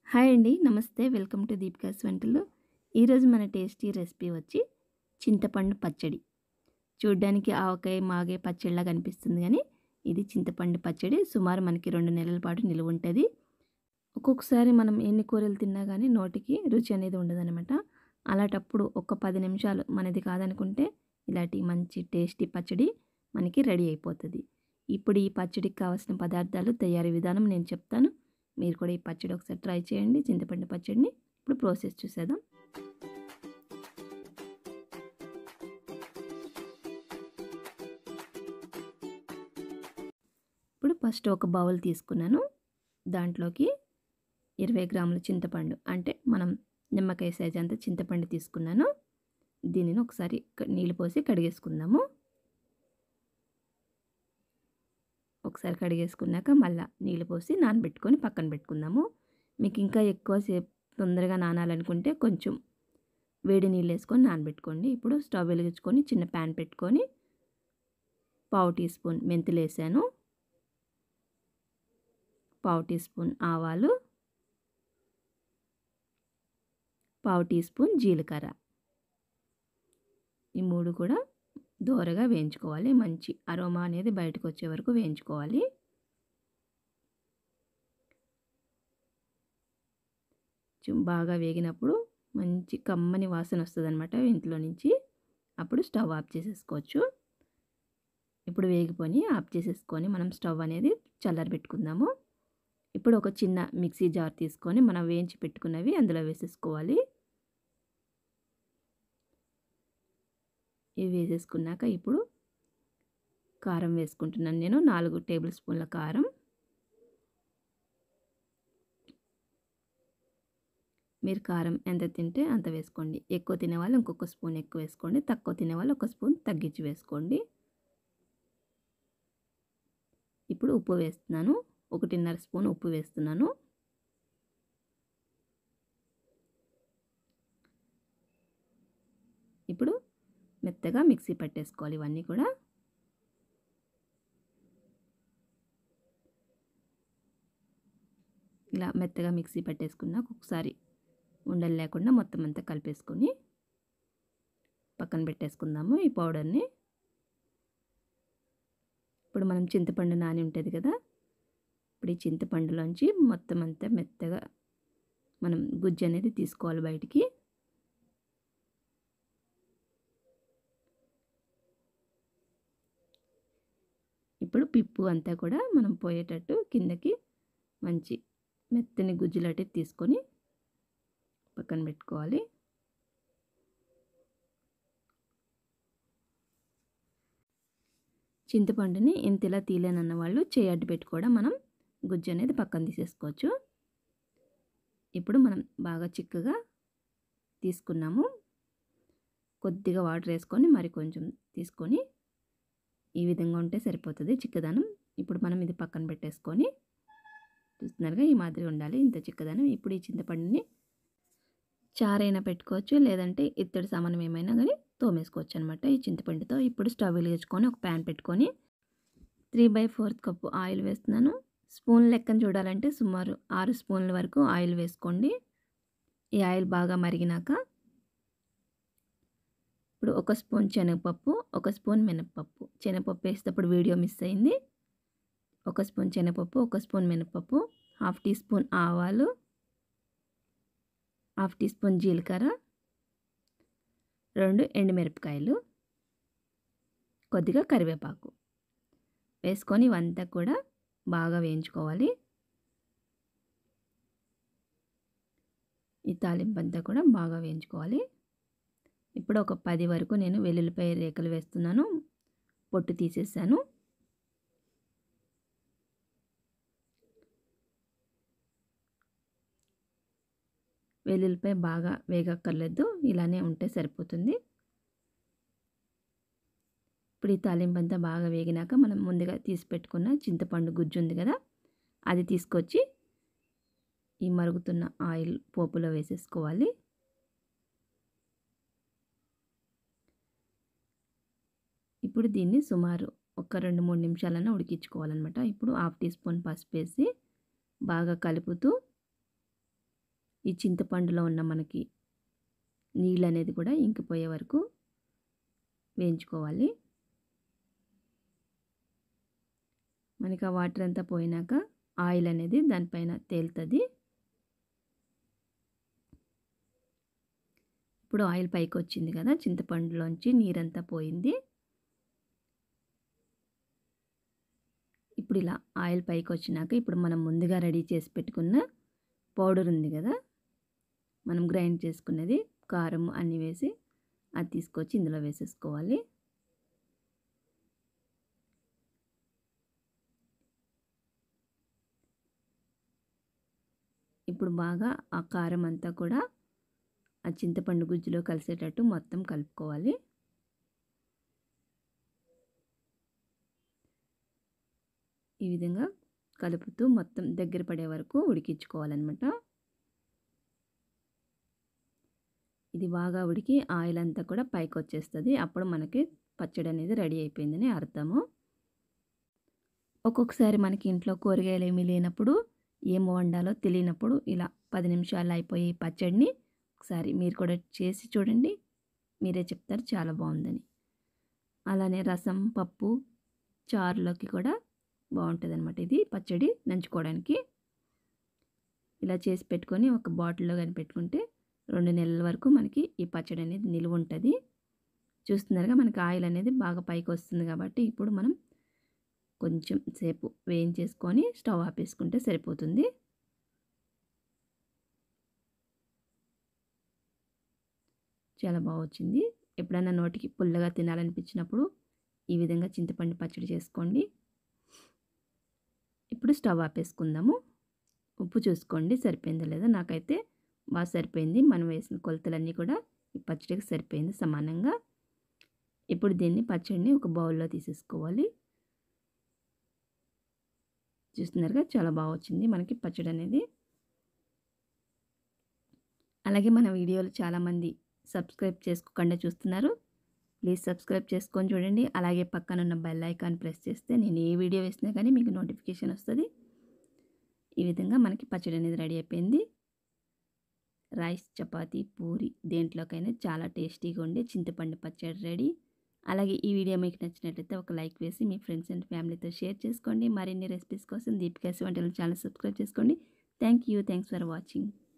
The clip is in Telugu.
హాయ్ అండి నమస్తే వెల్కమ్ టు దీపికాస్ వంటలు ఈరోజు మన టేస్టీ రెసిపీ వచ్చి చింతపండు పచ్చడి చూడ్డానికి ఆవకాయ మాగే పచ్చడిలా కనిపిస్తుంది కానీ ఇది చింతపండు పచ్చడి సుమారు మనకి రెండు నెలల పాటు నిలువ ఉంటుంది ఒక్కొక్కసారి మనం ఎన్ని కూరలు తిన్నా కానీ నోటికి రుచి అనేది ఉండదన్నమాట అలాంటప్పుడు ఒక పది నిమిషాలు మనది కాదనుకుంటే ఇలాంటి మంచి టేస్టీ పచ్చడి మనకి రెడీ అయిపోతుంది ఇప్పుడు ఈ పచ్చడికి కావాల్సిన పదార్థాలు తయారీ విధానం నేను చెప్తాను మీరు కూడా ఈ పచ్చడి ఒకసారి ట్రై చేయండి చింతపండు పచ్చడిని ఇప్పుడు ప్రాసెస్ చూసేద్దాం ఇప్పుడు ఫస్ట్ ఒక బౌల్ తీసుకున్నాను దాంట్లోకి ఇరవై గ్రాముల చింతపండు అంటే మనం నిమ్మకాయ సైజ్ అంత చింతపండు తీసుకున్నాను దీనిని ఒకసారి నీళ్ళు పోసి కడిగేసుకుందాము ఒకసారి కడిగేసుకున్నాక మళ్ళీ నీళ్ళు పోసి నానబెట్టుకొని పక్కన పెట్టుకుందాము మీకు ఇంకా ఎక్కువసేపు తొందరగా నానాలనుకుంటే కొంచెం వేడి నీళ్ళు వేసుకొని నానబెట్టుకోండి ఇప్పుడు స్టవ్ వెలిగించుకొని చిన్న ప్యాన్ పెట్టుకొని పావు టీ స్పూన్ మెంతులు వేసాను పావు టీ స్పూన్ ఆవాలు పావు టీ స్పూన్ జీలకర్ర ఈ మూడు కూడా దోరగా వేయించుకోవాలి మంచి అరోమా అనేది బయటకు వచ్చే వరకు వేయించుకోవాలి బాగా వేగినప్పుడు మంచి కమ్మని వాసన వస్తుంది అనమాట ఇంట్లో నుంచి అప్పుడు స్టవ్ ఆఫ్ చేసేసుకోవచ్చు ఇప్పుడు వేగిపోయి ఆఫ్ చేసేసుకొని మనం స్టవ్ అనేది చల్లారబెట్టుకుందాము ఇప్పుడు ఒక చిన్న మిక్సీ జార్ తీసుకొని మనం వేయించి పెట్టుకున్నవి అందులో వేసేసుకోవాలి ఇవి వేసేసుకున్నాక ఇప్పుడు కారం వేసుకుంటున్నాను నేను నాలుగు టేబుల్ స్పూన్ల కారం మీరు కారం ఎంత తింటే అంత వేసుకోండి ఎక్కువ తినేవాళ్ళు ఇంకొక స్పూన్ ఎక్కువ వేసుకోండి తక్కువ తినేవాళ్ళు ఒక స్పూన్ తగ్గించి వేసుకోండి ఇప్పుడు ఉప్పు వేస్తున్నాను ఒకటిన్నర స్పూన్ ఉప్పు వేస్తున్నాను ఇప్పుడు మెత్తగా మిక్సీ పట్టేసుకోవాలి ఇవన్నీ కూడా ఇలా మెత్తగా మిక్సీ పట్టేసుకున్నాక ఒకసారి ఉండలు లేకుండా మొత్తం అంతా కలిపేసుకొని పక్కన పెట్టేసుకుందాము ఈ పౌడర్ని ఇప్పుడు మనం చింతపండు నాని ఉంటుంది కదా ఇప్పుడు ఈ చింతపండులోంచి మొత్తం అంతా మెత్తగా మనం గుజ్జు అనేది తీసుకోవాలి బయటికి ఇప్పుడు పిప్పు అంతా కూడా మనం పోయేటట్టు కిందకి మంచి మెత్తని గుజ్జులాంటి తీసుకొని పక్కన పెట్టుకోవాలి చింతపండుని ఇంతలా తీలేనన్న వాళ్ళు చేయి అడ్డు పెట్టుకోవడం మనం గుజ్జు అనేది పక్కన తీసేసుకోవచ్చు ఇప్పుడు మనం బాగా చిక్కగా తీసుకున్నాము కొద్దిగా వాటర్ వేసుకొని మరి కొంచెం తీసుకొని ఈ విధంగా ఉంటే సరిపోతుంది చిక్కదనం ఇప్పుడు మనం ఇది పక్కన పెట్టేసుకొని చూస్తున్నారుగా ఈ మాదిరి ఉండాలి ఇంత చిక్కదనం ఇప్పుడు ఈ చింతపండుని చారైనా పెట్టుకోవచ్చు లేదంటే ఇత్తడి సామానం ఏమైనా కానీ తోమేసుకోవచ్చు అనమాట ఈ చింతపండుతో ఇప్పుడు స్టవ్ వెలిగించుకొని ఒక ప్యాన్ పెట్టుకొని three by fourth cup oil వేస్తున్నాను స్పూన్ లెక్కన చూడాలంటే సుమారు ఆరు స్పూన్ల వరకు ఆయిల్ వేసుకోండి ఈ ఆయిల్ బాగా మరిగినాక ఇప్పుడు ఒక స్పూన్ శనగపప్పు ఒక స్పూన్ మినపప్పు శనగపప్పు వేసేటప్పుడు వీడియో మిస్ అయింది ఒక స్పూన్ శనగపప్పు ఒక స్పూన్ మినపప్పు హాఫ్ టీ స్పూన్ ఆవాలు హాఫ్ టీ స్పూన్ జీలకర్ర రెండు ఎండుమిరపకాయలు కొద్దిగా కరివేపాకు వేసుకొని ఇవంతా కూడా బాగా వేయించుకోవాలి ఈ తాలింపు అంతా కూడా బాగా వేయించుకోవాలి ఇప్పుడు ఒక పది వరకు నేను వెల్లుల్లిపాయ రేకలు వేస్తున్నాను పొట్టు తీసేసాను వెల్లుల్లిపాయ బాగా వేగక్కర్లేదు ఇలానే ఉంటే సరిపోతుంది ఇప్పుడు ఈ తాలింపు అంతా బాగా వేగినాక మనం ముందుగా తీసి పెట్టుకున్న చింతపండు గుజ్జు ఉంది కదా అది తీసుకొచ్చి ఈ మరుగుతున్న ఆయిల్ పోపులో వేసేసుకోవాలి ఇప్పుడు దీన్ని సుమారు ఒక రెండు మూడు నిమిషాలన్నా ఉడికించుకోవాలన్నమాట ఇప్పుడు హాఫ్ టీ స్పూన్ పసుపు వేసి బాగా కలుపుతూ ఈ చింతపండులో ఉన్న మనకి నీళ్ళు అనేది కూడా ఇంకిపోయే వరకు వేయించుకోవాలి మనకి ఆ వాటర్ అంతా పోయినాక ఆయిల్ అనేది దానిపైన తేలుతుంది ఇప్పుడు ఆయిల్ పైకి వచ్చింది కదా చింతపండులోంచి నీరంతా పోయింది ఇప్పుడు ఇలా ఆయిల్ పైకి వచ్చినాక ఇప్పుడు మనం ముందుగా రెడీ చేసి పెట్టుకున్న పౌడర్ ఉంది కదా మనం గ్రైండ్ చేసుకున్నది కారం అన్నీ వేసి అది తీసుకొచ్చి ఇందులో వేసేసుకోవాలి ఇప్పుడు బాగా ఆ కారం అంతా కూడా ఆ చింతపండు గుజ్జులో కలిసేటట్టు మొత్తం కలుపుకోవాలి ఈ విధంగా కలుపుతూ మొత్తం దగ్గర పడే వరకు ఉడికించుకోవాలన్నమాట ఇది బాగా ఉడికి ఆయిల్ అంతా కూడా పైకి వచ్చేస్తుంది అప్పుడు మనకి పచ్చడి అనేది రెడీ అయిపోయిందని అర్థము ఒక్కొక్కసారి మనకి ఇంట్లో కూరగాయలు ఏమీ లేనప్పుడు ఏం వండాలో తెలియనప్పుడు ఇలా పది నిమిషాలు అయిపోయి పచ్చడిని ఒకసారి మీరు కూడా చేసి చూడండి మీరే చెప్తారు చాలా బాగుందని అలానే రసం పప్పు చారులోకి కూడా బాగుంటుంది అనమాట ఇది పచ్చడి నంచుకోవడానికి ఇలా చేసి పెట్టుకొని ఒక బాటిల్లో కానీ పెట్టుకుంటే రెండు నెలల వరకు మనకి ఈ పచ్చడి అనేది నిలువ ఉంటుంది చూస్తున్నారుగా మనకి ఆయిల్ అనేది బాగా పైకి వస్తుంది కాబట్టి ఇప్పుడు మనం కొంచెం సేపు వేయించేసుకొని స్టవ్ ఆపేసుకుంటే సరిపోతుంది చాలా బాగా వచ్చింది ఎప్పుడైనా నోటికి పుల్లగా తినాలనిపించినప్పుడు ఈ విధంగా చింతపండు పచ్చడి చేసుకోండి ఇప్పుడు స్టవ్ ఆపేసుకుందాము ఉప్పు చూసుకోండి సరిపోయిందో లేదో నాకైతే బాగా సరిపోయింది మనం వేసిన కొలతలన్నీ కూడా ఈ పచ్చడికి సరిపోయింది సమానంగా ఇప్పుడు దీన్ని పచ్చడిని ఒక బౌల్లో తీసేసుకోవాలి చూస్తున్నారుగా చాలా బాగా వచ్చింది మనకి పచ్చడి అనేది అలాగే మన వీడియోలు చాలామంది సబ్స్క్రైబ్ చేసుకోకుండా చూస్తున్నారు ప్లీజ్ సబ్స్క్రైబ్ చేసుకొని చూడండి అలాగే పక్కన ఉన్న బెల్ ఐకాన్ ప్రెస్ చేస్తే నేను ఏ వీడియో వేసినా కానీ మీకు నోటిఫికేషన్ వస్తుంది ఈ విధంగా మనకి పచ్చడి అనేది రెడీ అయిపోయింది రైస్ చపాతీ పూరి దేంట్లోకైనా చాలా టేస్టీగా ఉండే చింతపండు పచ్చడి రెడీ అలాగే ఈ వీడియో మీకు నచ్చినట్లయితే ఒక లైక్ వేసి మీ ఫ్రెండ్స్ అండ్ ఫ్యామిలీతో షేర్ చేసుకోండి మరిన్ని రెసిపీస్ కోసం దీపికాసి వంటలు ఛానల్ సబ్స్క్రైబ్ చేసుకోండి thank you thanks for watching